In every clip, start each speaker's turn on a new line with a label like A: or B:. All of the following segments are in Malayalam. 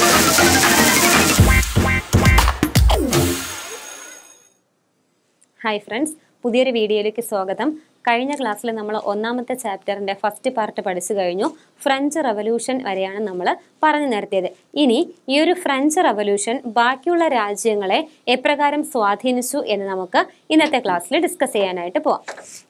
A: ഹായ് ഫ്രണ്ട്സ് പുതിയൊരു വീഡിയോയിലേക്ക് സ്വാഗതം കഴിഞ്ഞ ക്ലാസ്സിൽ നമ്മൾ ഒന്നാമത്തെ ചാപ്റ്ററിന്റെ ഫസ്റ്റ് പാർട്ട് പഠിച്ചു കഴിഞ്ഞു ഫ്രഞ്ച് റവല്യൂഷൻ വരെയാണ് നമ്മൾ പറഞ്ഞു നിർത്തിയത് ഇനി ഈ ഒരു ഫ്രഞ്ച് റവല്യൂഷൻ ബാക്കിയുള്ള രാജ്യങ്ങളെ എപ്രകാരം സ്വാധീനിച്ചു എന്ന് നമുക്ക് ഇന്നത്തെ ക്ലാസ്സിൽ ഡിസ്കസ് ചെയ്യാനായിട്ട് പോവാം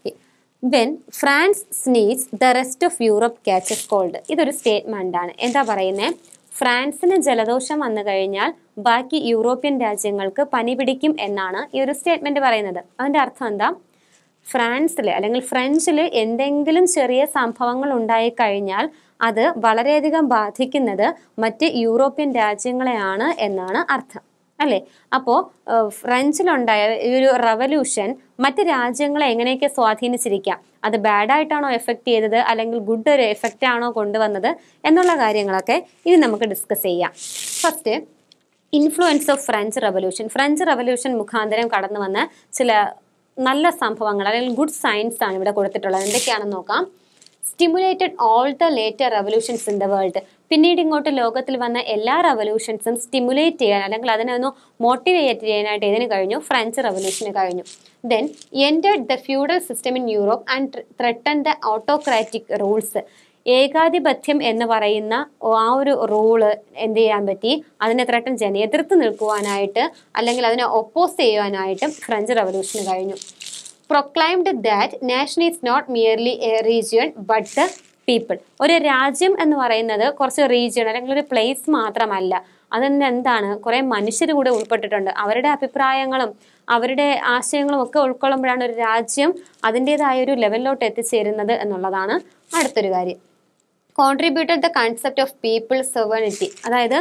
A: when France sneezes the rest of Europe catches cold ഇതൊരു സ്റ്റേറ്റ്മെന്റ് ആണ് എന്താ പറയുന്നത് ഫ്രാൻസിന് ജലദോഷം വന്നു കഴിഞ്ഞാൽ ബാക്കി യൂറോപ്യൻ രാജ്യങ്ങൾക്ക് പനി പിടിക്കും എന്നാണ് ഈ ഒരു സ്റ്റേറ്റ്മെന്റ് പറയുന്നത് അതിന്റെ അർത്ഥം എന്താ ഫ്രാൻസിൽ അല്ലെങ്കിൽ ഫ്രഞ്ചിൽ എന്തെങ്കിലും ചെറിയ സംഭവങ്ങൾ ഉണ്ടായി കഴിഞ്ഞാൽ അത് വളരെയധികം ബാധിക്കുന്നത് മറ്റ് യൂറോപ്യൻ രാജ്യങ്ങളെയാണ് എന്നാണ് അർത്ഥം അല്ലേ അപ്പോൾ ഫ്രഞ്ചിലുണ്ടായ ഈ ഒരു റവല്യൂഷൻ മറ്റ് രാജ്യങ്ങളെ എങ്ങനെയൊക്കെ സ്വാധീനിച്ചിരിക്കാം അത് ബാഡായിട്ടാണോ എഫക്റ്റ് ചെയ്തത് അല്ലെങ്കിൽ ഗുഡ് ഒരു എഫക്റ്റ് ആണോ കൊണ്ടുവന്നത് എന്നുള്ള കാര്യങ്ങളൊക്കെ ഇനി നമുക്ക് ഡിസ്കസ് ചെയ്യാം first influence of French revolution French revolution മുഖാന്തരം കടന്നു വന്ന ചില നല്ല സംഭവങ്ങൾ അല്ലെങ്കിൽ ഗുഡ് സയൻസ് ആണ് ഇവിടെ കൊടുത്തിട്ടുള്ളത് എന്തൊക്കെയാണെന്ന് നോക്കാം stimulated all the later revolutions in the world പിന്നീട് ഇങ്ങോട്ട് ലോകത്തിൽ വന്ന എല്ലാ റവല്യൂഷൻസും സ്റ്റിമുലേറ്റ് ചെയ്യാൻ അല്ലെങ്കിൽ അതിനെ ഒന്ന് മോട്ടിവേറ്റ് ചെയ്യാനായിട്ട് ഇതിന് കഴിഞ്ഞു ഫ്രഞ്ച് റവല്യൂഷന് കഴിഞ്ഞു then ended the feudal system in Europe and threatened the autocratic rules ഏകാധിപത്യം എന്ന് പറയുന്ന ആ ഒരു റൂള് എന്ത് ചെയ്യാൻ പറ്റി അതിനെ ത്രട്ടൻ ജന എതിർത്ത് നിൽക്കുവാനായിട്ട് അല്ലെങ്കിൽ അതിനെ ഒപ്പോസ് ചെയ്യുവാനായിട്ടും ഫ്രഞ്ച് റവല്യൂഷന് കഴിഞ്ഞു proclaimed that nation is not merely a region but the people ഒരു രാജ്യം എന്ന് പറയുന്നത് കുറച്ച് റീജിയൺ അല്ലെങ്കിൽ ഒരു പ്ലേസ് മാത്രമല്ല അതിന് എന്താണ് കുറെ മനുഷ്യർ കൂടെ ഉൾപ്പെട്ടിട്ടുണ്ട് അവരുടെ അഭിപ്രായങ്ങളും അവരുടെ ആശയങ്ങളും ഒക്കെ ഉൾക്കൊള്ളുമ്പോഴാണ് ഒരു രാജ്യം അതിൻ്റെതായ ഒരു ലെവലിലോട്ട് എത്തിച്ചേരുന്നത് എന്നുള്ളതാണ് അടുത്തൊരു കാര്യം contributed the concept of people sovereignty അതായത്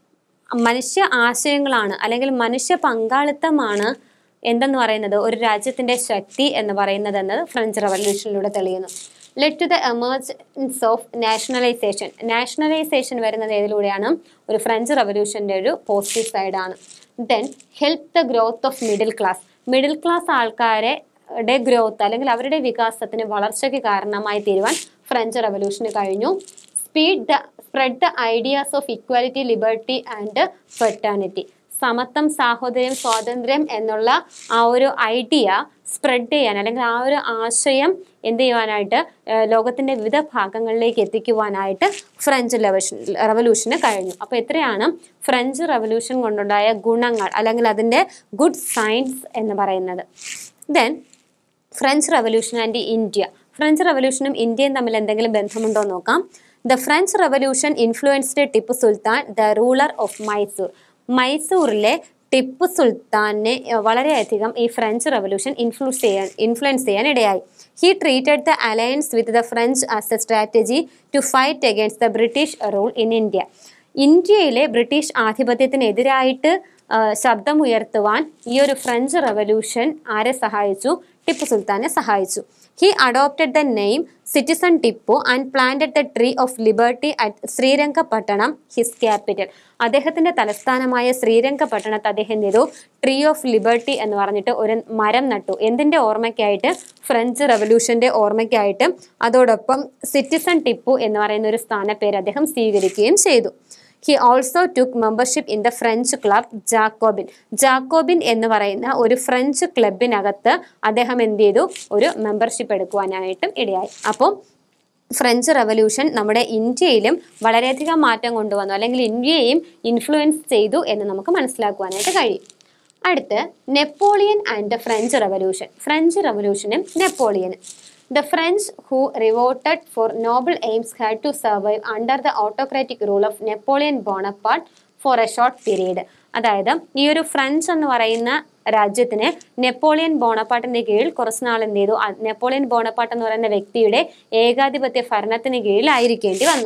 A: മനുഷ്യ ആശയങ്ങളാണ് അല്ലെങ്കിൽ മനുഷ്യ പങ്കാളിത്തമാണ് എന്തെന്ന് പറയുന്നത് ഒരു രാജ്യത്തിന്റെ ശക്തി എന്ന് പറയുന്നത് എന്നത് ഫ്രഞ്ച് റവല്യൂഷനിലൂടെ തെളിയുന്നു led to the emergence of nationalisation nationalisation വരുന്നത് ഏതിലൂടെയാണ് ഒരു ഫ്രഞ്ച് റവല്യൂഷന്റെ ഒരു പോസിറ്റീവ് സൈഡാണ് then help the growth of middle class middle class ആൾക്കാരെ ടെ ഗ്രോത്ത് അല്ലെങ്കിൽ അവരുടെ വികാസത്തിന് വളർച്ചയ്ക്ക് കാരണമായി തീരുവാൻ ഫ്രഞ്ച് റവല്യൂഷന് കഴിഞ്ഞു speed the spread the ideas of equality liberty and fraternity സമത്വം സാഹോദര്യം സ്വാതന്ത്ര്യം എന്നുള്ള ആ ഒരു ഐഡിയ സ്പ്രെഡ് ചെയ്യാൻ അല്ലെങ്കിൽ ആ ഒരു ആശയം എന്ത് ചെയ്യുവാനായിട്ട് ലോകത്തിന്റെ വിവിധ ഭാഗങ്ങളിലേക്ക് എത്തിക്കുവാനായിട്ട് ഫ്രഞ്ച് റവല്യൂഷന് കഴിഞ്ഞു അപ്പോൾ എത്രയാണ് ഫ്രഞ്ച് റവല്യൂഷൻ കൊണ്ടുണ്ടായ ഗുണങ്ങൾ അല്ലെങ്കിൽ അതിൻ്റെ ഗുഡ് സയൻസ് എന്ന് പറയുന്നത് then French revolution and India French റവല്യൂഷനും ഇന്ത്യയും തമ്മിൽ എന്തെങ്കിലും ബന്ധമുണ്ടോ നോക്കാം the French revolution influenced Tipu Sultan the ruler of Mysore മൈസൂറിലെ ടിപ്പു സുൽത്താനെ വളരെയധികം ഈ ഫ്രഞ്ച് റവല്യൂഷൻ ഇൻഫ്ലുവൻസ് ചെയ്യാൻ ഇൻഫ്ലുവൻസ് ചെയ്യാൻ ഇടയായി he treated the alliance with the French as a strategy to fight against the British rule in India ഇന്ത്യയിലെ ബ്രിട്ടീഷ് ആധിപത്യത്തിനെതിരായിട്ട് ശബ്ദമുയർത്തുവാൻ ഈ ഒരു ഫ്രഞ്ച് റവല്യൂഷൻ ആരെ സഹായിച്ചു ടിപ്പു സുൽത്താനെ സഹായിച്ചു he adopted the name citizen Tipu and planted the tree of liberty at Srirangapatnam his capital അദ്ദേഹത്തിന്റെ തലസ്ഥാനമായ ശ്രീരംഗപട്ടണത്ത് അദ്ദേഹം എന്ത് ചെയ്തു ട്രീ ഓഫ് ലിബർട്ടി എന്ന് പറഞ്ഞിട്ട് ഒരു മരം നട്ടു എന്തിന്റെ ഓർമ്മയ്ക്കായിട്ട് ഫ്രഞ്ച് റവല്യൂഷന്റെ ഓർമ്മയ്ക്കായിട്ട് അതോടൊപ്പം സിറ്റിസൺ ടിപ്പു എന്ന് പറയുന്ന ഒരു സ്ഥാനപ്പേര് അദ്ദേഹം സ്വീകരിക്കുകയും ചെയ്തു he also took membership in the French club Jacobin Jacobin എന്ന് പറയുന്ന ഒരു ഫ്രഞ്ച് ക്ലബിനകത്ത് അദ്ദേഹം എന്ത് ചെയ്തു ഒരു മെമ്പർഷിപ്പ് എടുക്കുവാനായിട്ടും ഇടയായി അപ്പോൾ ഫ്രഞ്ച് റവല്യൂഷൻ നമ്മുടെ ഇന്ത്യയിലും വളരെയധികം മാറ്റം കൊണ്ടുവന്നു അല്ലെങ്കിൽ ഇന്ത്യയെയും ഇൻഫ്ലുവൻസ് ചെയ്തു എന്ന് നമുക്ക് മനസ്സിലാക്കുവാനായിട്ട് കഴിയും അടുത്ത് Napoleon and the French revolution French റവല്യൂഷനും നെപ്പോളിയനും The French who revolted for noble aims had to survive under the autocratic rule of Napoleon Bonaparte for a short period. അതായത് ഈ ഒരു ഫ്രഞ്ച് എന്ന് പറയുന്ന രാജ്യത്തിന് നെപ്പോളിയൻ ബോണപ്പാട്ടിന്റെ കീഴിൽ കുറച്ച് നാൾ എന്ത് ചെയ്തു നെപ്പോളിയൻ ബോണപ്പാട്ട് എന്ന് പറയുന്ന വ്യക്തിയുടെ ഏകാധിപത്യ ഭരണത്തിന് കീഴിലായിരിക്കേണ്ടി വന്നു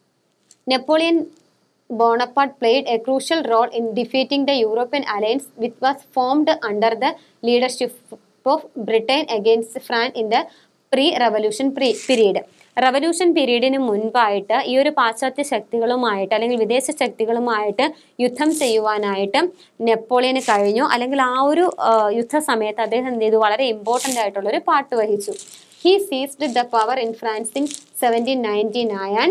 A: Napoleon Bonaparte played a crucial role in defeating the European alliance with was formed under the leadership of Britain against France in the pre revolution pre period revolution പീരീഡിന് മുൻപായിട്ട് ഈ ഒരു പാശ്ചാത്യ ശക്തികളുമായിട്ട് അല്ലെങ്കിൽ വിദേശ ശക്തികളുമായിട്ട് യുദ്ധം ചെയ്യുവാനായിട്ട് നെപ്പോളിയന് കഴിഞ്ഞു അല്ലെങ്കിൽ ആ ഒരു യുദ്ധ സമയത്ത് അദ്ദേഹം എന്ത് ചെയ്തു വളരെ ഇമ്പോർട്ടൻ്റ് ആയിട്ടുള്ള ഒരു പാട്ട് വഹിച്ചു he seized the power in France in seventeen ninety nine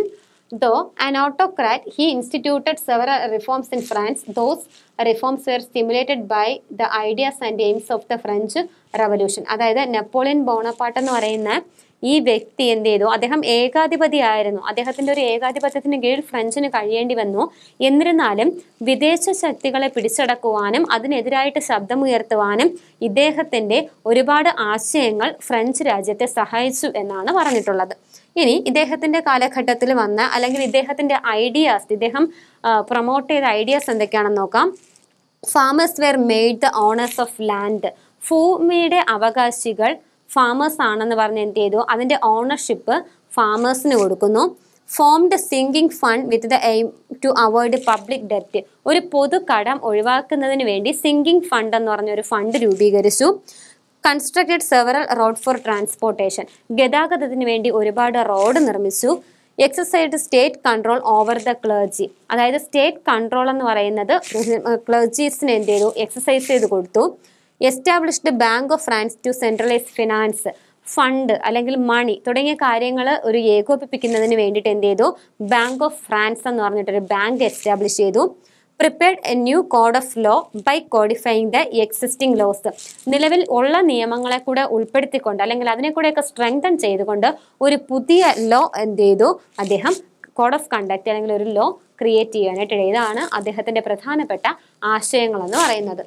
A: Though an autocrat, he instituted several reforms in France. Those reforms were stimulated by the ideas and aims of the French Revolution. അതായത് നെപ്പോളിയൻ ബോണപ്പാട്ട് എന്ന് പറയുന്ന ഈ വ്യക്തി എന്ത് ചെയ്തു അദ്ദേഹം ഏകാധിപതിയായിരുന്നു അദ്ദേഹത്തിന്റെ ഒരു ഏകാധിപത്യത്തിന് കീഴിൽ ഫ്രഞ്ചിന് കഴിയേണ്ടി വന്നു എന്നിരുന്നാലും വിദേശ ശക്തികളെ പിടിച്ചടക്കുവാനും അതിനെതിരായിട്ട് ശബ്ദമുയർത്തുവാനും ഇദ്ദേഹത്തിന്റെ ഒരുപാട് ആശയങ്ങൾ ഫ്രഞ്ച് രാജ്യത്തെ സഹായിച്ചു എന്നാണ് പറഞ്ഞിട്ടുള്ളത് ഇനി ഇദ്ദേഹത്തിന്റെ കാലഘട്ടത്തിൽ വന്ന അല്ലെങ്കിൽ ഇദ്ദേഹത്തിന്റെ ഐഡിയാസ് ഇദ്ദേഹം പ്രൊമോട്ട് ചെയ്ത ഐഡിയാസ് എന്തൊക്കെയാണെന്ന് നോക്കാം farmers were made the owners of land ഭൂമിയുടെ അവകാശികൾ ഫാമേഴ്സ് ആണെന്ന് പറഞ്ഞ് എന്ത് ചെയ്തു അതിന്റെ ഓണർഷിപ്പ് ഫാമേഴ്സിന് കൊടുക്കുന്നു formed sinking fund with the aim to avoid public ഡെപ്റ്റ് ഒരു പൊതു കടം ഒഴിവാക്കുന്നതിന് വേണ്ടി സിങ്കിങ് ഫണ്ട് എന്ന് പറഞ്ഞ ഒരു ഫണ്ട് രൂപീകരിച്ചു constructed several road for transportation ഗതാഗതത്തിന് വേണ്ടി ഒരുപാട് റോഡ് നിർമ്മിച്ചു exercised state control over the clergy അതായത് സ്റ്റേറ്റ് കൺട്രോൾ എന്ന് പറയുന്നത് ക്ലർജീസിന് എന്ത് ചെയ്തു എക്സസൈസ് ചെയ്ത് കൊടുത്തു established bank of France to centralise finance fund അല്ലെങ്കിൽ മണി തുടങ്ങിയ കാര്യങ്ങൾ ഒരു ഏകോപിപ്പിക്കുന്നതിന് വേണ്ടിയിട്ട് എന്ത് ചെയ്തു ബാങ്ക് ഓഫ് ഫ്രാൻസ് എന്ന് പറഞ്ഞിട്ടൊരു ബാങ്ക് എസ്റ്റാബ്ലിഷ് ചെയ്തു prepared a new code of law by codifying the existing laws നിലവിൽ ഉള്ള നിയമങ്ങളെ കൂടെ ഉൾപ്പെടുത്തിക്കൊണ്ട് അല്ലെങ്കിൽ അതിനെ കൂടെയൊക്കെ സ്ട്രെങ്തൻ ചെയ്തുകൊണ്ട് ഒരു പുതിയ ലോ എന്ത് ചെയ്തു അദ്ദേഹം കോഡ് ഓഫ് കണ്ടക്ട് അല്ലെങ്കിൽ ഒരു ലോ ക്രിയേറ്റ് ചെയ്യാനായിട്ട് ഇതാണ് അദ്ദേഹത്തിന്റെ പ്രധാനപ്പെട്ട ആശയങ്ങൾ എന്ന് പറയുന്നത്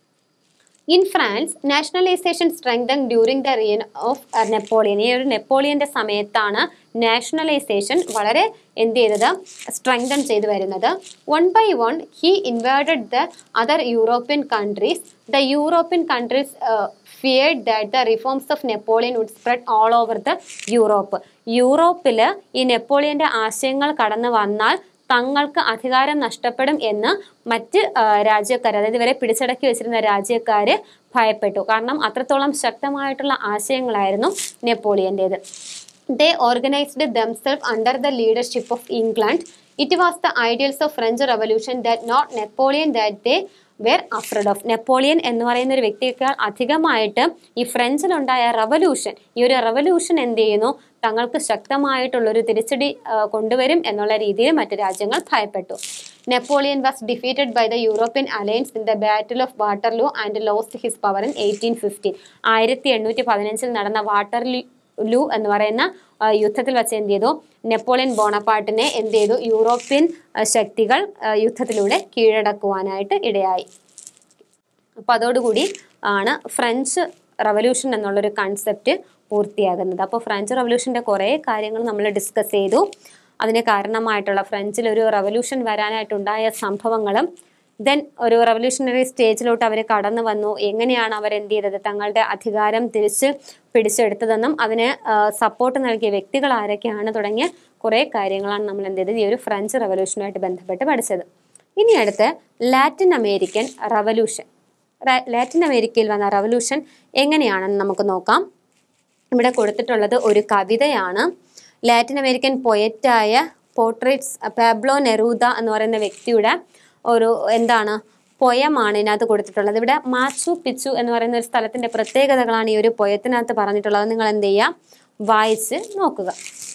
A: in France nationalisation strengthen during the reign of Napoleon ഈ ഒരു നെപ്പോളിയന്റെ സമയത്താണ് നാഷണലൈസേഷൻ വളരെ എന്ത് ചെയ്തത് സ്ട്രെങ്തൻ ചെയ്തു വരുന്നത് one by one he invaded the other European countries the European countries feared that the reforms of Napoleon would spread all over the Europe യൂറോപ്പിൽ ഈ നെപ്പോളിയന്റെ ആശയങ്ങൾ കടന്നു വന്നാൽ തങ്ങൾക്ക് അധികാരം നഷ്ടപ്പെടും എന്ന് മറ്റ് രാജ്യക്കാർ അതായത് ഇവരെ പിടിച്ചടക്കി വെച്ചിരുന്ന രാജ്യക്കാര് ഭയപ്പെട്ടു കാരണം അത്രത്തോളം ശക്തമായിട്ടുള്ള ആശയങ്ങളായിരുന്നു നെപ്പോളിയൻ്റേത് they organised themselves under the leadership of England it was the ideals of French revolution that not Napoleon that they were afraid of Napoleon എന്ന് പറയുന്ന ഒരു വ്യക്തിയേക്കാൾ അധികമായിട്ട് ഈ ഫ്രഞ്ചിലുണ്ടായ റവല്യൂഷൻ ഈ ഒരു റവല്യൂഷൻ എന്ത് ചെയ്യുന്നു തങ്ങൾക്ക് ശക്തമായിട്ടുള്ളൊരു തിരിച്ചടി കൊണ്ടുവരും എന്നുള്ള രീതിയിൽ മറ്റു രാജ്യങ്ങൾ ഭയപ്പെട്ടു Napoleon was defeated by the European alliance in the battle of Waterloo and lost his power in eighteen fifteen ആയിരത്തി എണ്ണൂറ്റി പതിനഞ്ചിൽ നടന്ന വാട്ടർ ലൂ എന്ന് പറയുന്ന യുദ്ധത്തിൽ വെച്ച് എന്ത് ചെയ്തു നെപ്പോളിയൻ ബോണപ്പാട്ടിനെ എന്ത് ചെയ്തു യൂറോപ്യൻ ശക്തികൾ യുദ്ധത്തിലൂടെ കീഴടക്കുവാനായിട്ട് ഇടയായി അപ്പോൾ അതോടുകൂടി ആണ് ഫ്രഞ്ച് റവല്യൂഷൻ എന്നുള്ളൊരു കൺസെപ്റ്റ് പൂർത്തിയാകുന്നത് അപ്പോൾ ഫ്രഞ്ച് റവല്യൂഷൻ്റെ കുറേ കാര്യങ്ങൾ നമ്മൾ ഡിസ്കസ് ചെയ്തു അതിന് കാരണമായിട്ടുള്ള ഫ്രഞ്ചിൽ ഒരു റവല്യൂഷൻ വരാനായിട്ടുണ്ടായ സംഭവങ്ങളും ദെൻ ഒരു റവല്യൂഷണറി സ്റ്റേജിലോട്ട് അവർ കടന്നു വന്നു എങ്ങനെയാണ് അവർ എന്ത് ചെയ്തത് തങ്ങളുടെ അധികാരം തിരിച്ച് പിടിച്ചെടുത്തതെന്നും അതിന് സപ്പോർട്ട് നൽകിയ വ്യക്തികൾ ആരൊക്കെയാണ് തുടങ്ങിയ കുറേ കാര്യങ്ങളാണ് നമ്മൾ എന്ത് ചെയ്തത് ഈ ഒരു ഫ്രഞ്ച് റവല്യൂഷനുമായിട്ട് ബന്ധപ്പെട്ട് പഠിച്ചത് ഇനി അടുത്ത് ലാറ്റിൻ അമേരിക്കൻ റവല്യൂഷൻ ലാറ്റിൻ അമേരിക്കയിൽ വന്ന റവല്യൂഷൻ എങ്ങനെയാണെന്ന് നമുക്ക് നോക്കാം ഇവിടെ കൊടുത്തിട്ടുള്ളത് ഒരു കവിതയാണ് ലാറ്റിൻ അമേരിക്കൻ പൊയറ്റായ പോർട്രേറ്റ്സ് പാബ്ലോ നെറൂദ എന്ന് പറയുന്ന വ്യക്തിയുടെ ഒരു എന്താണ് പൊയമാണ് ഇതിനകത്ത് കൊടുത്തിട്ടുള്ളത് ഇവിടെ മാച്ചു പിച്ചു എന്ന് പറയുന്ന ഒരു സ്ഥലത്തിന്റെ പ്രത്യേകതകളാണ് ഈ ഒരു പൊയത്തിനകത്ത് പറഞ്ഞിട്ടുള്ളത് നിങ്ങൾ എന്ത് ചെയ്യുക വായിച്ച് നോക്കുക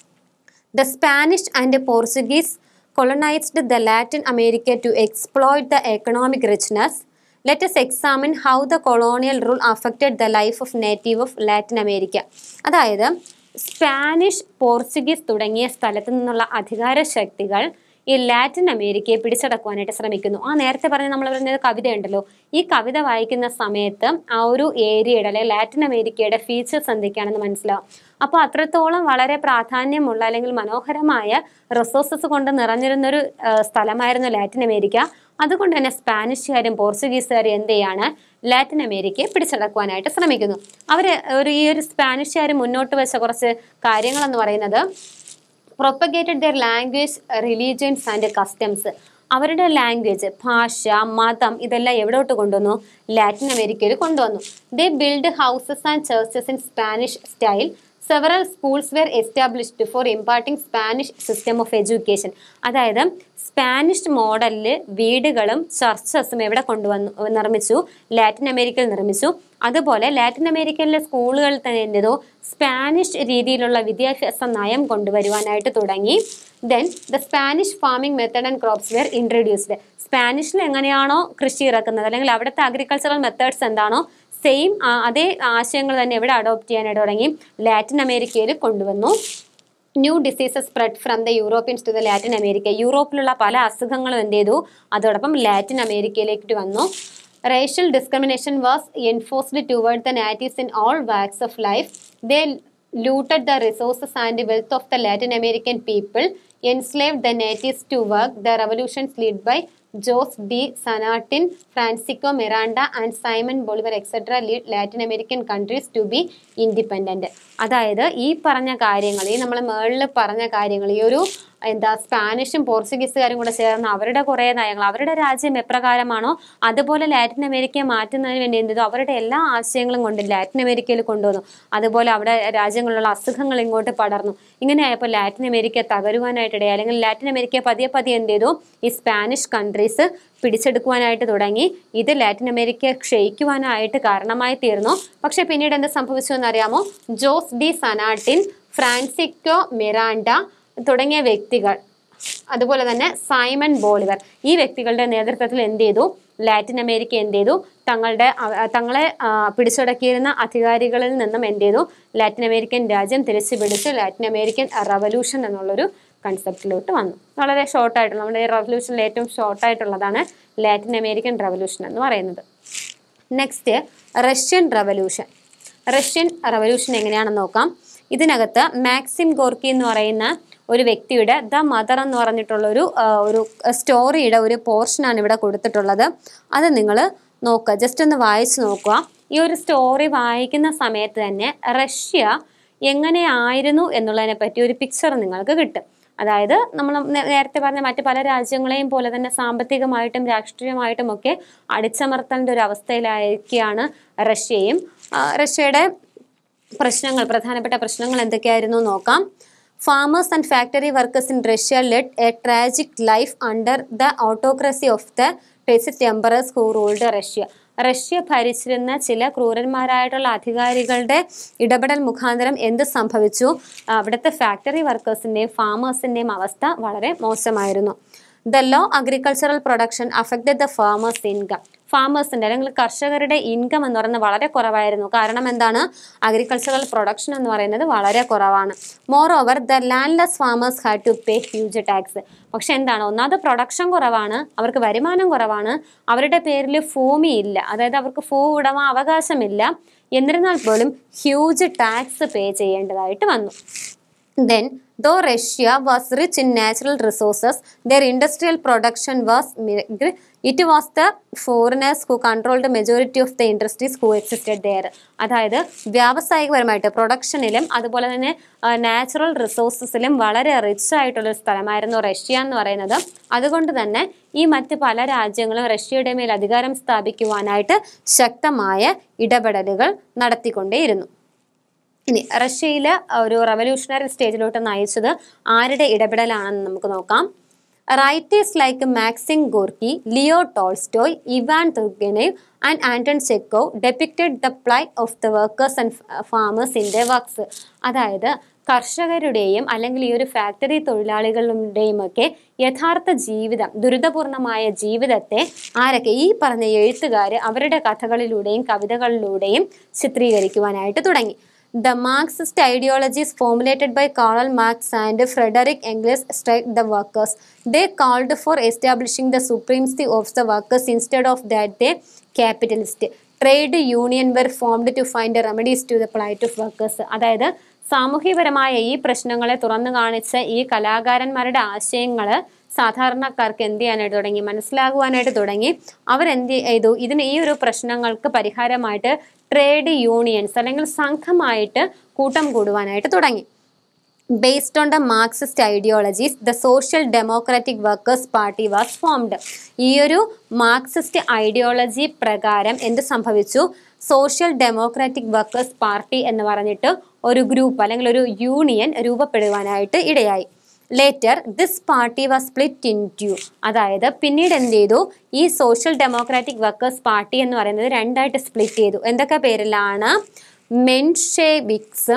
A: the Spanish and Portuguese colonised the Latin America to exploit the economic richness let us examine how the colonial rule affected the life of native of Latin America അതായത് സ്പാനിഷ് പോർച്ചുഗീസ് തുടങ്ങിയ സ്ഥലത്തു നിന്നുള്ള അധികാര ശക്തികൾ ഈ ലാറ്റിൻ അമേരിക്കയെ പിടിച്ചടക്കുവാനായിട്ട് ശ്രമിക്കുന്നു ആ നേരത്തെ പറഞ്ഞ നമ്മൾ പറഞ്ഞത് കവിതയുണ്ടല്ലോ ഈ കവിത വായിക്കുന്ന സമയത്ത് ആ ഒരു ഏരിയയുടെ അല്ലെങ്കിൽ ലാറ്റിൻ അമേരിക്കയുടെ ഫീച്ചേഴ്സ് എന്തൊക്കെയാണെന്ന് മനസ്സിലാവും അപ്പോൾ അത്രത്തോളം വളരെ പ്രാധാന്യമുള്ള അല്ലെങ്കിൽ മനോഹരമായ റിസോഴ്സസ് കൊണ്ട് നിറഞ്ഞിരുന്നൊരു സ്ഥലമായിരുന്നു ലാറ്റിൻ അമേരിക്ക അതുകൊണ്ട് തന്നെ സ്പാനിഷുകാരും പോർച്ചുഗീസുകാരും എന്ത് ചെയ്യാണ് ലാറ്റിൻ അമേരിക്കയെ പിടിച്ചടക്കുവാനായിട്ട് ശ്രമിക്കുന്നു അവർ ഒരു ഈ ഒരു സ്പാനിഷുകാർ മുന്നോട്ട് വെച്ച കുറച്ച് കാര്യങ്ങളെന്ന് പറയുന്നത് propagated their language religions and customs അവരുടെ ലാംഗ്വേജ് ഭാഷ മതം ഇതെല്ലാം എവിടോട്ട് കൊണ്ടുവന്നു ലാറ്റിൻ അമേരിക്കയിൽ കൊണ്ടുവന്നു they build houses and churches in Spanish style several schools were established for imparting Spanish system of education അതായത് സ്പാനിഷ് മോഡലിൽ വീടുകളും ചർച്ചസും എവിടെ കൊണ്ടുവന്നു നിർമ്മിച്ചു ലാറ്റിൻ അമേരിക്കയിൽ നിർമ്മിച്ചു അതുപോലെ ലാറ്റിൻ അമേരിക്കയിലെ സ്കൂളുകളിൽ തന്നെ എന്ത് ചെയ്തു സ്പാനിഷ് രീതിയിലുള്ള വിദ്യാഭ്യാസ നയം കൊണ്ടുവരുവാനായിട്ട് തുടങ്ങി then the Spanish farming method and crops were introduced സ്പാനിഷിൽ എങ്ങനെയാണോ കൃഷി ഇറക്കുന്നത് അല്ലെങ്കിൽ അവിടുത്തെ അഗ്രികൾച്ചറൽ മെത്തേഡ്സ് എന്താണോ സെയിം അതേ ആശയങ്ങൾ തന്നെ ഇവിടെ അഡോപ്റ്റ് ചെയ്യാനായിട്ട് തുടങ്ങി ലാറ്റിൻ അമേരിക്കയിൽ കൊണ്ടുവന്നു new diseases spread from the Europeans to the Latin America യൂറോപ്പിലുള്ള പല അസുഖങ്ങളും എന്ത് ചെയ്തു അതോടൊപ്പം ലാറ്റിൻ അമേരിക്കയിലേക്ക് വന്നു racial discrimination was enforced toward the natives in all walks of life they looted the resources and wealth of the Latin American people, enslaved the natives to work. The revolutions led by Jose D. San Francisco Miranda, and Simon Bolivar, etc., lead Latin American countries to be independent. അതായത് ഈ പറഞ്ഞ കാര്യങ്ങൾ ഈ നമ്മൾ മേളിൽ പറഞ്ഞ കാര്യങ്ങൾ ഈ ഒരു എന്താ സ്പാനിഷും പോർച്ചുഗീസുകാരും കൂടെ ചേർന്ന് അവരുടെ കുറേ നയങ്ങൾ അവരുടെ രാജ്യം എപ്രകാരമാണോ അതുപോലെ ലാറ്റിൻ അമേരിക്കയെ മാറ്റുന്നതിന് വേണ്ടി എന്ത് ചെയ്തു അവരുടെ എല്ലാ ആശയങ്ങളും കൊണ്ട് ലാറ്റിൻ അമേരിക്കയിൽ കൊണ്ടുവന്നു അതുപോലെ അവിടെ രാജ്യങ്ങളിലുള്ള അസുഖങ്ങൾ ഇങ്ങോട്ട് പടർന്നു ഇങ്ങനെ ആയപ്പോൾ ലാറ്റിൻ അമേരിക്ക തകരുവാനായിട്ടിടയായി അല്ലെങ്കിൽ ലാറ്റിൻ അമേരിക്ക പതിയെ പതിയെ എന്ത് ചെയ്തു ഈ സ്പാനിഷ് കൺട്രീസ് പിടിച്ചെടുക്കുവാനായിട്ട് തുടങ്ങി ഇത് ലാറ്റിൻ അമേരിക്ക ക്ഷയിക്കുവാനായിട്ട് കാരണമായി തീർന്നു പക്ഷെ പിന്നീട് എന്ത് സംഭവിച്ചു എന്നറിയാമോ Jose de San Martin Francisco Miranda തുടങ്ങിയ വ്യക്തികൾ അതുപോലെ തന്നെ സൈമൺ ബോളിവർ ഈ വ്യക്തികളുടെ നേതൃത്വത്തിൽ എന്ത് ചെയ്തു ലാറ്റിൻ അമേരിക്ക എന്ത് ചെയ്തു തങ്ങളുടെ അവ- തങ്ങളെ ആ, പിടിച്ചടക്കിയിരുന്ന അധികാരികളിൽ നിന്നും എന്ത് ചെയ്തു ലാറ്റിൻ അമേരിക്കൻ രാജ്യം തിരിച്ചു പിടിച്ച് ലാറ്റിൻ അമേരിക്കൻ റവല്യൂഷൻ എന്നുള്ളൊരു കൺസെപ്റ്റിലോട്ട് വന്നു വളരെ ഷോർട്ടായിട്ടുള്ള നമ്മുടെ ഈ റവല്യൂഷനിൽ ഏറ്റവും ഷോർട്ടായിട്ടുള്ളതാണ് ലാറ്റിൻ അമേരിക്കൻ റവല്യൂഷൻ എന്ന് പറയുന്നത് next Russian revolution Russian revolution എങ്ങനെയാണെന്ന് നോക്കാം ഇതിനകത്ത് മാക്സിം ഗോർക്കി എന്ന് പറയുന്ന ഒരു വ്യക്തിയുടെ ദ മദർ എന്ന് പറഞ്ഞിട്ടുള്ള ഒരു ആ, ഒരു സ്റ്റോറിയുടെ ഒരു പോർഷനാണ് ഇവിടെ കൊടുത്തിട്ടുള്ളത് അത് നിങ്ങൾ നോക്കുക ജസ്റ്റ് ഒന്ന് വായിച്ച് നോക്കുക ഈ ഒരു സ്റ്റോറി വായിക്കുന്ന സമയത്ത് തന്നെ റഷ്യ എങ്ങനെയായിരുന്നു എന്നുള്ളതിനെ പറ്റി ഒരു പിക്ചർ നിങ്ങൾക്ക് കിട്ടും അതായത് നമ്മൾ നേരത്തെ പറഞ്ഞ മറ്റ് പല രാജ്യങ്ങളെയും പോലെ തന്നെ സാമ്പത്തികമായിട്ടും രാഷ്ട്രീയമായിട്ടും ഒക്കെ അടിച്ചമർത്തേണ്ട ഒരു അവസ്ഥയിലായിരിക്കുകയാണ് റഷ്യയും ആ, റഷ്യയുടെ പ്രശ്നങ്ങൾ പ്രധാനപ്പെട്ട പ്രശ്നങ്ങൾ എന്തൊക്കെയായിരുന്നു നോക്കാം farmers and factory workers in Russia led a tragic life under the autocracy of the tsarist emperors who ruled Russia Russia ഭരിച്ചിരുന്ന ചില ക്രൂരന്മാരായിട്ടുള്ള അധികാരികളുടെ ഇടപെടൽ മുഖാന്തരം എന്ത് സംഭവിച്ചു അവിടുത്തെ ഫാക്ടറി വർക്കേഴ്സിൻ്റെയും ഫാമേഴ്സിൻ്റെയും അവസ്ഥ വളരെ മോശമായിരുന്നു the low agricultural production affected the farmers income ഫാമേഴ്സിന്റെ അല്ലെങ്കിൽ കർഷകരുടെ ഇൻകം എന്ന് പറയുന്നത് വളരെ കുറവായിരുന്നു കാരണം എന്താണ് അഗ്രികൾച്ചറൽ പ്രൊഡക്ഷൻ എന്ന് പറയുന്നത് വളരെ കുറവാണ് moreover the landless farmers had to pay huge tax പക്ഷെ എന്താണ് ഒന്നാമത് പ്രൊഡക്ഷൻ കുറവാണ് അവർക്ക് വരുമാനം കുറവാണ് അവരുടെ പേരിൽ ഭൂമി ഇല്ല അതായത് അവർക്ക് ഭൂ ഉടമ അവകാശമില്ല എന്നിരുന്നാൽ പോലും ഹ്യൂജ് ടാക്സ് പേ ചെയ്യേണ്ടതായിട്ട് വന്നു Then, though Russia was rich in natural resources, their industrial production was meager. It was the foreigners who controlled the majority of the industries who existed there. അതായത് വ്യാവസായികപരമായിട്ട് പ്രൊഡക്ഷനിലും അതുപോലെ തന്നെ നാച്ചുറൽ റിസോഴ്സസിലും വളരെ റിച്ച് ആയിട്ടുള്ള ഒരു സ്ഥലമായിരുന്നു റഷ്യ എന്ന് പറയുന്നത് അതുകൊണ്ട് തന്നെ ഈ മറ്റ് പല രാജ്യങ്ങളും റഷ്യയുടെ മേൽ അധികാരം സ്ഥാപിക്കുവാനായിട്ട് ശക്തമായ ഇടപെടലുകൾ നടത്തിക്കൊണ്ടേയിരുന്നു ഇനി റഷ്യയിലെ ഒരു റവല്യൂഷണറി സ്റ്റേജിലോട്ട് നയിച്ചത് ആരുടെ ഇടപെടലാണെന്ന് നമുക്ക് നോക്കാം writers like Maxim Gorky Leo Tolstoy Ivan Turgenev and Anton Chekhov depicted the plight of the workers and farmers in the works അതായത് കർഷകരുടെയും അല്ലെങ്കിൽ ഈ ഒരു ഫാക്ടറി തൊഴിലാളികളുടെയും ഒക്കെ യഥാർത്ഥ ജീവിതം ദുരിതപൂർണമായ ജീവിതത്തെ ആരൊക്കെ ഈ പറഞ്ഞ എഴുത്തുകാർ അവരുടെ കഥകളിലൂടെയും കവിതകളിലൂടെയും ചിത്രീകരിക്കുവാനായിട്ട് തുടങ്ങി The Marxist ideologies formulated by Karl Marx and Frederick Engels struck the workers. They called for establishing the supremacy of the workers instead of that they capitalist. Trade union were formed to find remedies to the plight of workers. അതായത് സാമൂഹ്യപരമായ ഈ പ്രശ്നങ്ങളെ തുറന്നു കാണിച്ച ഈ കലാകാരന്മാരുടെ ആശയങ്ങൾ സാധാരണക്കാർക്ക് എന്ത് ചെയ്യാനായിട്ട് തുടങ്ങി മനസ്സിലാകുവാനായിട്ട് തുടങ്ങി അവരെന്ത് ചെയ്തു ഇതിന് ഈ ഒരു പ്രശ്നങ്ങൾക്ക് പരിഹാരമായിട്ട് ട്രേഡ് യൂണിയൻസ് അല്ലെങ്കിൽ സംഘമായിട്ട് കൂട്ടം കൂടുവാനായിട്ട് തുടങ്ങി based on the Marxist ideologies the Social Democratic Workers Party was formed ഈ ഒരു മാർക്സിസ്റ്റ് ഐഡിയോളജി പ്രകാരം എന്ത് സംഭവിച്ചു സോഷ്യൽ ഡെമോക്രാറ്റിക് വർക്കേഴ്സ് പാർട്ടി എന്ന് പറഞ്ഞിട്ട് ഒരു ഗ്രൂപ്പ് അല്ലെങ്കിൽ ഒരു യൂണിയൻ രൂപപ്പെടുവാനായിട്ട് ഇടയായി later this party was split into അതായത് പിന്നീട് എന്ത് ചെയ്തു ഈ സോഷ്യൽ ഡെമോക്രാറ്റിക് വർക്കേഴ്സ് പാർട്ടി എന്ന് പറയുന്നത് രണ്ടായിട്ട് സ്പ്ലിറ്റ് ചെയ്തു എന്തൊക്കെ പേരിലാണ് മെൻഷേവിക്സും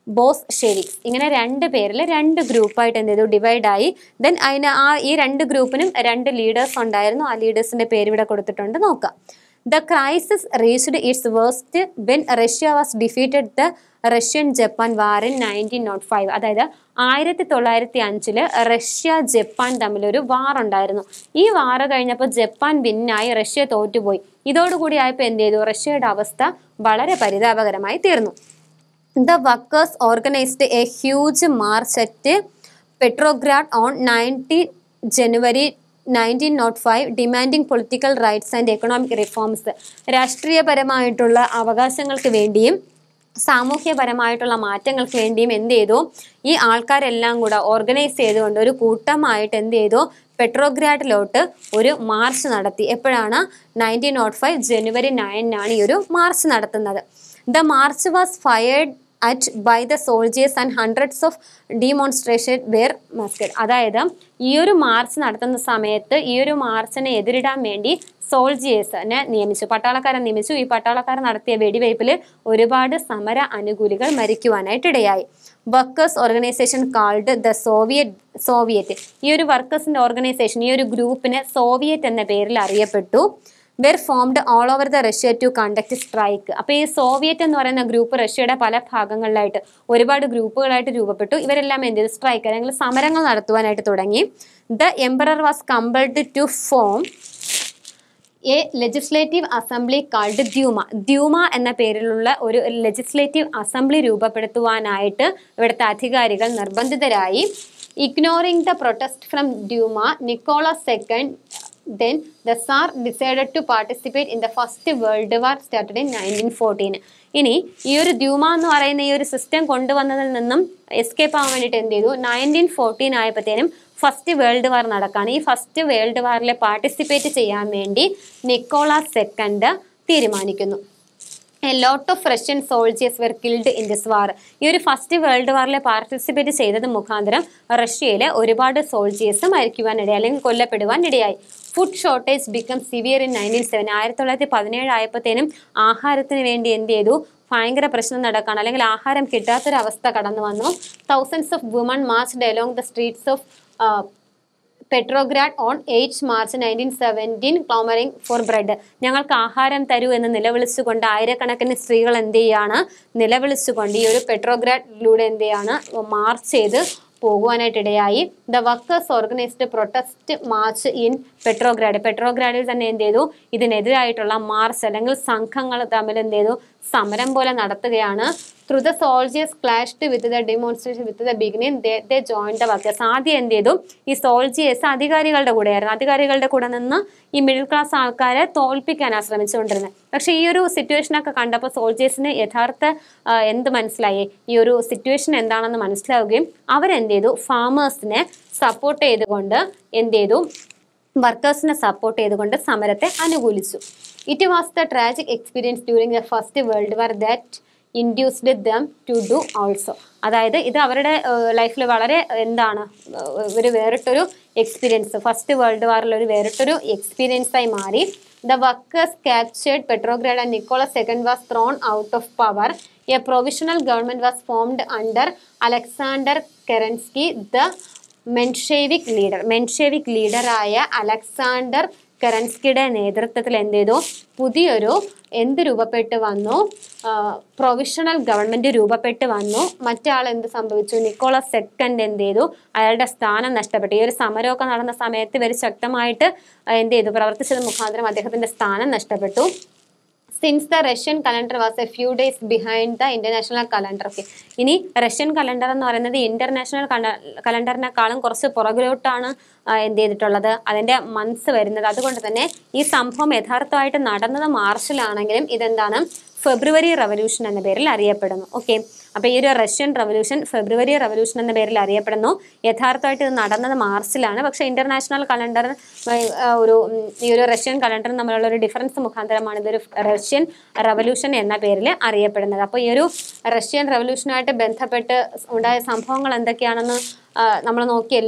A: ബോസ് ഷെരിക്സ് ഇങ്ങനെ രണ്ട് പേരിൽ രണ്ട് ഗ്രൂപ്പായിട്ട് എന്ത് ചെയ്തു ഡിവൈഡ് ആയി ദെൻ അതിന് ആ ഈ രണ്ട് ഗ്രൂപ്പിനും രണ്ട് ലീഡേഴ്സ് ഉണ്ടായിരുന്നു ആ ലീഡേഴ്സിന്റെ പേര് ഇവിടെ കൊടുത്തിട്ടുണ്ട് നോക്കാം the crisis reached its worst when Russia was defeated the Russian Japan war in nineteen nought five അതായത് ആയിരത്തി തൊള്ളായിരത്തി അഞ്ചില് റഷ്യ ജപ്പാൻ തമ്മിലൊരു വാർ ഉണ്ടായിരുന്നു ഈ വാർ കഴിഞ്ഞപ്പോൾ ജപ്പാൻ വിന്നായി റഷ്യ തോറ്റുപോയി ഇതോടുകൂടി ആയപ്പോൾ എന്ത് ചെയ്തു റഷ്യയുടെ അവസ്ഥ വളരെ പരിതാപകരമായി തീർന്നു the workers organised a huge march at Petrograd on nineteen January nineteen nought five demanding political rights and economic reforms രാഷ്ട്രീയപരമായിട്ടുള്ള അവകാശങ്ങൾക്ക് വേണ്ടിയും സാമൂഹ്യപരമായിട്ടുള്ള മാറ്റങ്ങൾക്ക് വേണ്ടിയും എന്ത് ചെയ്തു ഈ ആൾക്കാരെല്ലാം കൂടെ ഓർഗനൈസ് ചെയ്തുകൊണ്ട് ഒരു കൂട്ടമായിട്ട് എന്ത് ചെയ്തു പെട്രോഗ്രാഡിലോട്ട് ഒരു മാർച്ച് നടത്തി എപ്പോഴാണ് നയൻറ്റീൻ നോട്ട് ഫൈവ് ജനുവരി നയനിനാണ് ഈ ഒരു മാർച്ച് നടത്തുന്നത് the march was fired at by the soldiers and hundreds of demonstration were massacred അതായത് ഈ ഒരു മാർച്ച് നടത്തുന്ന സമയത്ത് ഈ ഒരു മാർച്ചിനെ എതിരിടാൻ വേണ്ടി സോൾജിയേഴ്സിനെ നിയമിച്ചു പട്ടാളക്കാരെ നിയമിച്ചു ഈ പട്ടാളക്കാർ നടത്തിയ വെടിവയ്പിൽ ഒരുപാട് സമര അനുകൂലികൾ മരിക്കുവാനായിട്ട് ഇടയായി workers organisation called the Soviet Soviet ഈ ഒരു വർക്കേഴ്സിന്റെ ഓർഗനൈസേഷൻ ഈ ഒരു ഗ്രൂപ്പിന് സോവിയറ്റ് എന്ന പേരിൽ അറിയപ്പെട്ടു were formed all over the Russia to conduct strike അപ്പോൾ ഈ സോവിയറ്റ് എന്ന് പറയുന്ന ഗ്രൂപ്പ് റഷ്യയുടെ പല ഭാഗങ്ങളിലായിട്ട് ഒരുപാട് ഗ്രൂപ്പുകളായിട്ട് രൂപപ്പെട്ടു ഇവരെല്ലാം എന്ത് ചെയ്തു സ്ട്രൈക്ക് അല്ലെങ്കിൽ സമരങ്ങൾ നടത്തുവാനായിട്ട് തുടങ്ങി the emperor was compelled to form a legislative assembly called the Duma Duma പേരിലുള്ള ഒരു ലെജിസ്ലേറ്റീവ് അസംബ്ലി രൂപപ്പെടുത്തുവാനായിട്ട് ഇവിടുത്തെ അധികാരികൾ നിർബന്ധിതരായി ignoring the protest from Duma Nicholas second then the tsar decided to participate in the first world war started in nineteen fourteen ഇനി ഈ ഒരു ദ്യൂമ എന്ന് പറയുന്ന ഈ ഒരു സിസ്റ്റം കൊണ്ടുവന്നതിൽ നിന്നും എസ്കേപ്പ് ആവാൻ വേണ്ടിയിട്ട് എന്ത് ചെയ്തു നയൻറ്റീൻ ഫോർട്ടീൻ ആയപ്പോഴത്തേനും ഫസ്റ്റ് വേൾഡ് വാർ നടക്കുകയാണ് ഈ ഫസ്റ്റ് വേൾഡ് വാറിൽ പാർട്ടിസിപ്പേറ്റ് ചെയ്യാൻ വേണ്ടി നിക്കോള സെക്കൻഡ് തീരുമാനിക്കുന്നു a lot of Russian soldiers were killed in this war ഈ ഒരു ഫസ്റ്റ് വേൾഡ് വാറിൽ പാർട്ടിസിപ്പേറ്റ് ചെയ്തത് മുഖാന്തരം റഷ്യയിലെ ഒരുപാട് സോൾജേഴ്സ് മരിക്കുവാനിടയായി അല്ലെങ്കിൽ കൊല്ലപ്പെടുവാൻ ഇടയായി food shortage become severe in nineteen seven ആയിരത്തി തൊള്ളായിരത്തി പതിനേഴ് ആയപ്പോഴത്തേനും ആഹാരത്തിന് വേണ്ടി എന്ത് ചെയ്തു ഭയങ്കര പ്രശ്നം നടക്കുകയാണ് അല്ലെങ്കിൽ ആഹാരം കിട്ടാത്തൊരവസ്ഥ കടന്നു വന്നു thousands of woman marched along the streets of Petrograd on eight March nineteen seventeen clamouring for bread ഞങ്ങൾക്ക് ആഹാരം തരൂ എന്ന് നിലവിളിച്ചുകൊണ്ട് ആയിരക്കണക്കിന് സ്ത്രീകൾ എന്ത് ചെയ്യാണ് നിലവിളിച്ചുകൊണ്ട് ഈ ഒരു പെട്രോഗ്രാഡിലൂടെ എന്ത് ചെയ്യാണ് മാർച്ച് ചെയ്ത് പോകുവാനായിട്ട് ഇടയായി the workers organised protest march in Petrograd പെട്രോഗ്രാഡിൽ തന്നെ എന്ത് ചെയ്തു ഇതിനെതിരായിട്ടുള്ള മാർച്ച് അല്ലെങ്കിൽ സംഘങ്ങൾ തമ്മിൽ എന്ത് ചെയ്തു സമരം പോലെ നടത്തുകയാണ് through the soldiers clashed with the demonstration with the beginning they they join the workers ആദ്യം എന്ത് ചെയ്തു ഈ സോൾജേഴ്സ് അധികാരികളുടെ കൂടെയായിരുന്നു അധികാരികളുടെ കൂടെ നിന്ന് ഈ മിഡിൽ ക്ലാസ് ആൾക്കാരെ തോൽപ്പിക്കാനാണ് ശ്രമിച്ചുകൊണ്ടിരുന്നത് പക്ഷേ ഈ ഒരു സിറ്റുവേഷനൊക്കെ കണ്ടപ്പോൾ സോൾജേഴ്സിന് യഥാർത്ഥ ആ, എന്ത് മനസ്സിലായി ഈ ഒരു സിറ്റുവേഷൻ എന്താണെന്ന് മനസ്സിലാവുകയും അവരെന്ത് ചെയ്തു ഫാമേഴ്സിനെ സപ്പോർട്ട് ചെയ്തുകൊണ്ട് എന്ത് ചെയ്തു വർക്കേഴ്സിനെ സപ്പോർട്ട് ചെയ്തുകൊണ്ട് സമരത്തെ അനുകൂലിച്ചു it was the tragic experience during the first world war that induced them to do also അതായത് ഇത് അവരുടെ ലൈഫിൽ വളരെ എന്താണ് ഏഹ്, ഒരു വേറിട്ടൊരു എക്സ്പീരിയൻസ് ഫസ്റ്റ് വേൾഡ് വാറിൽ ഒരു വേറിട്ടൊരു എക്സ്പീരിയൻസ് ആയി മാറി the workers captured Petrograd and Nicholas second was thrown out of power a provisional government was formed under Alexander Kerensky the Menshevik leader Menshevik ലീഡറായ അലക്സാണ്ടർ കെറൻസ്കിയുടെ നേതൃത്വത്തിൽ എന്ത് ചെയ്തു പുതിയൊരു എന്ത് രൂപപ്പെട്ട് വന്നു പ്രൊവിഷണൽ ഗവൺമെന്റ് രൂപപ്പെട്ട് വന്നു മറ്റാൾ എന്ത് സംഭവിച്ചു നിക്കോളസ് സെക്കൻഡ് എന്ത് ചെയ്തു അയാളുടെ സ്ഥാനം നഷ്ടപ്പെട്ടു ഈ ഒരു സമരമൊക്കെ നടന്ന സമയത്ത് ഇവർ ശക്തമായിട്ട് ആ, എന്ത് ചെയ്തു പ്രവർത്തിച്ചത് മുഖാന്തരം അദ്ദേഹത്തിന്റെ സ്ഥാനം നഷ്ടപ്പെട്ടു since the Russian calendar was a few days behind the international calendar okay ഇനി റഷ്യൻ കലണ്ടർ എന്ന് പറയുന്നത് ഇന്റർനാഷണൽ കലണ്ടറിനേക്കാളും കുറച്ച് പുറകിലോട്ടാണ് ആ, എന്ത് ചെയ്തിട്ടുള്ളത് അതിന്റെ മന്ത്സ് വരുന്നത് അതുകൊണ്ട് തന്നെ ഈ സംഭവം യഥാർത്ഥമായിട്ട് നടന്നത് മാർച്ചിലാണെങ്കിലും ഇതെന്താണ് ഫെബ്രുവരി റവല്യൂഷൻ എന്ന പേരിൽ അറിയപ്പെടുന്നു ഓക്കെ അപ്പോൾ ഈ ഒരു റഷ്യൻ റവല്യൂഷൻ ഫെബ്രുവരി റവല്യൂഷൻ എന്ന പേരിൽ അറിയപ്പെടുന്നു യഥാർത്ഥമായിട്ട് ഇത് നടന്നത് മാർച്ചിലാണ് പക്ഷേ ഇന്റർനാഷണൽ കലണ്ടർ ഒരു ഉം, ഈ ഒരു റഷ്യൻ കലണ്ടറും തമ്മിലുള്ള ഒരു ഡിഫറൻസ് മുഖാന്തരമാണ് ഇതൊരു റഷ്യൻ റവല്യൂഷൻ എന്ന പേരിൽ അറിയപ്പെടുന്നത് അപ്പോൾ ഈ ഒരു റഷ്യൻ റവല്യൂഷനുമായിട്ട് ബന്ധപ്പെട്ട് ഉണ്ടായ സംഭവങ്ങൾ എന്തൊക്കെയാണെന്ന് നമ്മൾ നോക്കിയല്ലോ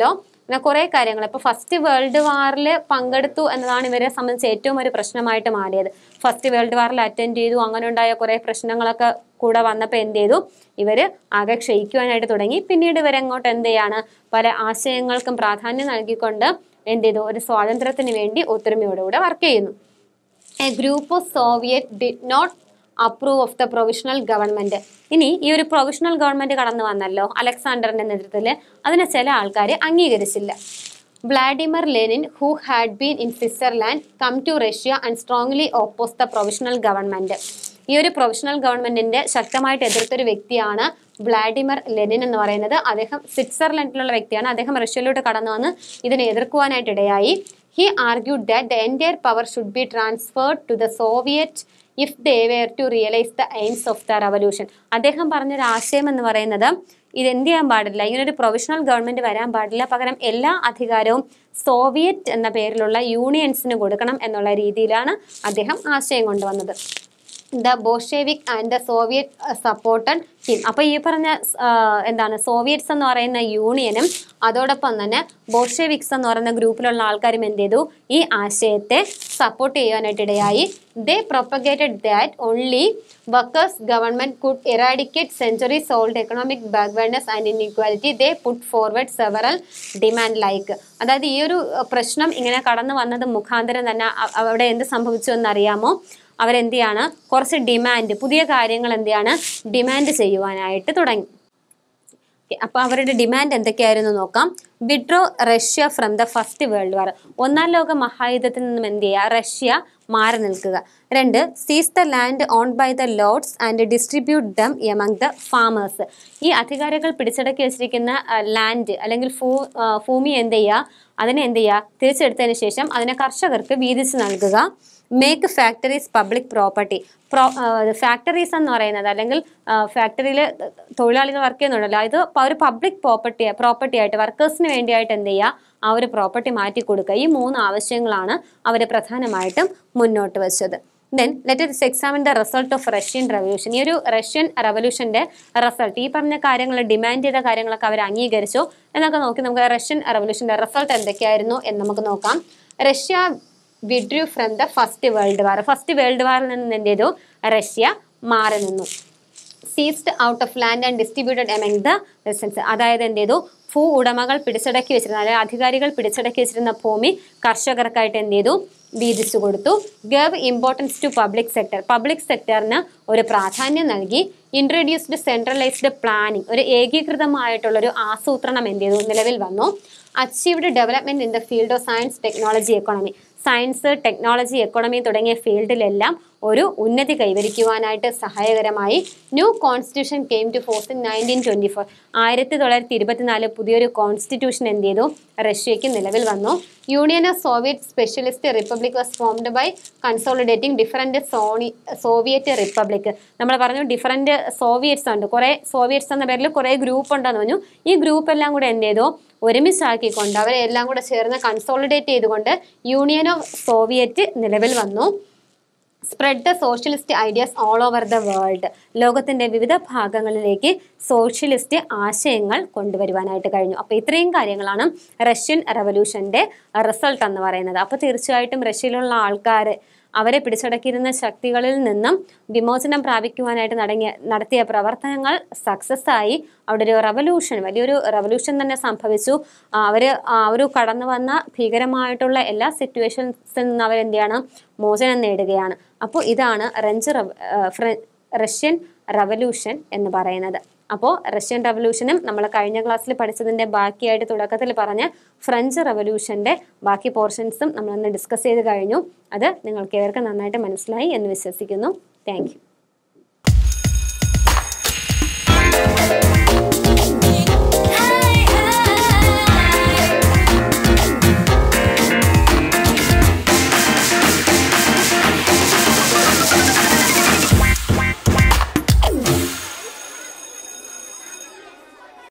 A: അങ്ങനെ കുറേ കാര്യങ്ങൾ ഇപ്പോൾ ഫസ്റ്റ് വേൾഡ് വാറിൽ പങ്കെടുത്തു എന്നതാണ് ഇവരെ സംബന്ധിച്ച് ഏറ്റവും ഒരു പ്രശ്നമായിട്ട് മാറിയത് ഫസ്റ്റ് വേൾഡ് വാറിൽ അറ്റൻഡ് ചെയ്തു അങ്ങനെ ഉണ്ടായ കുറേ പ്രശ്നങ്ങളൊക്കെ കൂടെ വന്നപ്പോൾ എന്ത് ചെയ്തു ഇവർ ആകെ ക്ഷയിക്കുവാനായിട്ട് തുടങ്ങി പിന്നീട് ഇവരെങ്ങോട്ട് എന്ത് ചെയ്യാണ് പല ആശയങ്ങൾക്കും പ്രാധാന്യം നൽകിക്കൊണ്ട് എന്ത് ചെയ്തു ഒരു സ്വാതന്ത്ര്യത്തിന് വേണ്ടി ഒത്തൊരുമയോടുകൂടെ വർക്ക് ചെയ്യുന്നു a group of Soviet did not approve of the provisional government ഇനി ഈ ഒരു പ്രൊവിഷണൽ ഗവൺമെന്റ് കടന്നു വന്നല്ലോ അലക്സാണ്ടറിന്റെ നേതൃത്വത്തിൽ അതിനെ ചില ആൾക്കാർ അംഗീകരിച്ചില്ല Vladimir Lenin who had been in Switzerland come to Russia and strongly oppose the provisional government ഈ ഒരു പ്രൊവിഷണൽ ഗവൺമെന്റിന്റെ ശക്തമായിട്ട് എതിർത്തൊരു വ്യക്തിയാണ് വ്ളാഡിമിർ ലെനിൻ എന്ന് പറയുന്നത് അദ്ദേഹം സ്വിറ്റ്സർലൻഡിലുള്ള വ്യക്തിയാണ് അദ്ദേഹം റഷ്യയിലോട്ട് കടന്നു വന്ന് ഇതിനെ എതിർക്കുവാനായിട്ട് ഇടയായി he argued that the entire power should be transferred to the Soviet if they were to realise the aims of the revolution അദ്ദേഹം പറഞ്ഞൊരു ആശയം എന്ന് പറയുന്നത് ഇത് എന്ത് ചെയ്യാൻ പാടില്ല ഇങ്ങനെ ഒരു പ്രൊവിഷണൽ ഗവൺമെന്റ് വരാൻ പാടില്ല പകരം എല്ലാ അധികാരവും സോവിയറ്റ് എന്ന പേരിലുള്ള യൂണിയൻസിന് കൊടുക്കണം എന്നുള്ള രീതിയിലാണ് അദ്ദേഹം ആശയം കൊണ്ടുവന്നത് the Bolshevik and the Soviet supported him അപ്പോൾ ഈ പറഞ്ഞ ആ, എന്താണ് സോവിയറ്റ്സ് എന്ന് പറയുന്ന യൂണിയനും അതോടൊപ്പം തന്നെ ബോഷേവിക്സ് എന്ന് പറയുന്ന ഗ്രൂപ്പിലുള്ള ആൾക്കാരും എന്ത് ചെയ്തു ഈ ആശയത്തെ സപ്പോർട്ട് ചെയ്യാനായിട്ട് ഇടയായി they propagated that only workers government could eradicate centuries old economic backwardness and inequality they put forward several demand like അതായത് ഈ ഒരു അഹ്, പ്രശ്നം ഇങ്ങനെ കടന്നു വന്നത് മുഖാന്തരം തന്നെ അ- അവിടെ എന്ത് സംഭവിച്ചു എന്നറിയാമോ അവരെന്ത് ചെയ്യാണ് കുറച്ച് ഡിമാൻഡ് പുതിയ കാര്യങ്ങൾ എന്ത് ചെയ്യാണ് ഡിമാൻഡ് ചെയ്യുവാനായിട്ട് തുടങ്ങി അപ്പോൾ അവരുടെ ഡിമാൻഡ് എന്തൊക്കെയായിരുന്നു നോക്കാം withdraw Russia from the first world war ഒന്നാം ലോക മഹായുദ്ധത്തിൽ നിന്നും എന്ത് ചെയ്യുക റഷ്യ മാറി നിൽക്കുക രണ്ട് seize the land own by the lords and distribute them among the farmers ഈ അധികാരികൾ പിടിച്ചടക്കി വെച്ചിരിക്കുന്ന ലാൻഡ് അല്ലെങ്കിൽ ഭൂ ആ, ഭൂമി എന്ത് ചെയ്യുക അതിനെ എന്ത് ചെയ്യുക തിരിച്ചെടുത്തതിന് ശേഷം അതിനെ കർഷകർക്ക് വീതിച്ച് നൽകുക make factories public property pro factories എന്ന് പറയുന്നത് അല്ലെങ്കിൽ ഫാക്ടറിയിൽ തൊഴിലാളികൾ വർക്ക് ചെയ്യുന്നുണ്ടല്ലോ ഇത് പ- ഒരു പബ്ലിക് പ്രോപ്പർട്ടി പ്രോപ്പർട്ടി ആയിട്ട് വർക്കേഴ്സിന് വേണ്ടിയായിട്ട് എന്ത് ചെയ്യുക ആ ഒരു പ്രോപ്പർട്ടി മാറ്റി കൊടുക്കുക ഈ മൂന്ന് ആവശ്യങ്ങളാണ് അവർ പ്രധാനമായിട്ടും മുന്നോട്ട് വെച്ചത് then let its examine the result of Russian revolution ഈ ഒരു റഷ്യൻ റവല്യൂഷന്റെ റിസൾട്ട് ഈ പറഞ്ഞ കാര്യങ്ങൾ ഡിമാൻഡ് ചെയ്ത കാര്യങ്ങളൊക്കെ അവർ അംഗീകരിച്ചു എന്നൊക്കെ നോക്കി നമുക്ക് റഷ്യൻ റവല്യൂഷന്റെ റിസൾട്ട് എന്തൊക്കെയായിരുന്നു എന്ന് നമുക്ക് നോക്കാം Russia withdrew from the first world war first world വാറിൽ നിന്ന് എന്ത് ചെയ്തു റഷ്യ മാറി നിന്നു seized out of land and distributed among the residents അതായത് എന്ത് ചെയ്തു ഭൂ ഉടമകൾ പിടിച്ചടക്കി വെച്ചിരുന്ന അതായത് അധികാരികൾ പിടിച്ചടക്കി വെച്ചിരുന്ന ഭൂമി കർഷകർക്കായിട്ട് എന്ത് ചെയ്തു വീതിച്ചു കൊടുത്തു gave importance to public sector public സെക്ടറിന് ഒരു പ്രാധാന്യം നൽകി ഇൻട്രൊഡ്യൂസ്ഡ് സെൻട്രലൈസ്ഡ് പ്ലാനിംഗ് ഒരു ഏകീകൃതമായിട്ടുള്ള ഒരു ആസൂത്രണം എന്ത് ചെയ്തു നിലവിൽ വന്നു achieved development in the field of science technology economy science technology economy തുടങ്ങിയ ഫീൽഡിലെല്ലാം ഒരു ഉന്നതി കൈവരിക്കുവാനായിട്ട് സഹായകരമായി new constitution came to force in nineteen twenty four ആയിരത്തി തൊള്ളായിരത്തി ഇരുപത്തിനാല് പുതിയൊരു കോൺസ്റ്റിറ്റ്യൂഷൻ എന്ത് ചെയ്തു റഷ്യയ്ക്ക് നിലവിൽ വന്നു Union of Soviet Socialist Republic was formed by consolidating different സോണി സോവിയറ്റ് റിപ്പബ്ലിക് നമ്മൾ പറഞ്ഞു ഡിഫറെൻറ്റ് സോവിയറ്റ്സ് ഉണ്ട് കുറേ സോവിയറ്റ്സ് എന്ന പേരിൽ കുറേ ഗ്രൂപ്പ് ഉണ്ടെന്ന് പറഞ്ഞു ഈ ഗ്രൂപ്പ് എല്ലാം കൂടെ എന്ത് ചെയ്തു ഒരുമിച്ചാക്കിക്കൊണ്ട് അവരെ എല്ലാം കൂടെ ചേർന്ന് കൺസോളിഡേറ്റ് ചെയ്തുകൊണ്ട് യൂണിയൻ ഓഫ് സോവിയറ്റ് നിലവിൽ വന്നു spread the socialist ideas all over the world ലോകത്തിന്റെ വിവിധ ഭാഗങ്ങളിലേക്ക് സോഷ്യലിസ്റ്റ് ആശയങ്ങൾ കൊണ്ടുവരുവാനായിട്ട് കഴിഞ്ഞു അപ്പോൾ ഇത്രയും കാര്യങ്ങളാണ് റഷ്യൻ റവല്യൂഷന്റെ റിസൾട്ട് എന്ന് പറയുന്നത് അപ്പോൾ തീർച്ചയായിട്ടും റഷ്യയിലുള്ള ആൾക്കാർ അവരെ പിടിച്ചടക്കിയിരുന്ന ശക്തികളിൽ നിന്നും വിമോചനം പ്രാപിക്കുവാനായിട്ട് നടങ്ങിയ നടത്തിയ പ്രവർത്തനങ്ങൾ സക്സസ് ആയി അവിടെ ഒരു റവല്യൂഷൻ വലിയൊരു റവല്യൂഷൻ തന്നെ സംഭവിച്ചു ആ, അവര് ആ ഒരു കടന്നു വന്ന ഭീകരമായിട്ടുള്ള എല്ലാ സിറ്റുവേഷൻസിൽ നിന്ന് അവരെന്ത് ചെയ്യണം മോചനം നേടുകയാണ് അപ്പോൾ ഇതാണ് റഞ്ച് റവ ആ, ഫ്ര- റഷ്യൻ റവല്യൂഷൻ എന്ന് പറയുന്നത് അപ്പോൾ റഷ്യൻ റവല്യൂഷനും നമ്മൾ കഴിഞ്ഞ ക്ലാസ്സിൽ പഠിച്ചതിൻ്റെ ബാക്കിയായിട്ട് തുടക്കത്തിൽ പറഞ്ഞ ഫ്രഞ്ച് റവല്യൂഷന്റെ ബാക്കി പോർഷൻസും നമ്മളൊന്ന് ഡിസ്കസ് ചെയ്ത് കഴിഞ്ഞു അത് നിങ്ങൾക്ക് ഏവർക്കും നന്നായിട്ട് മനസ്സിലായി എന്ന് വിശ്വസിക്കുന്നു താങ്ക് യു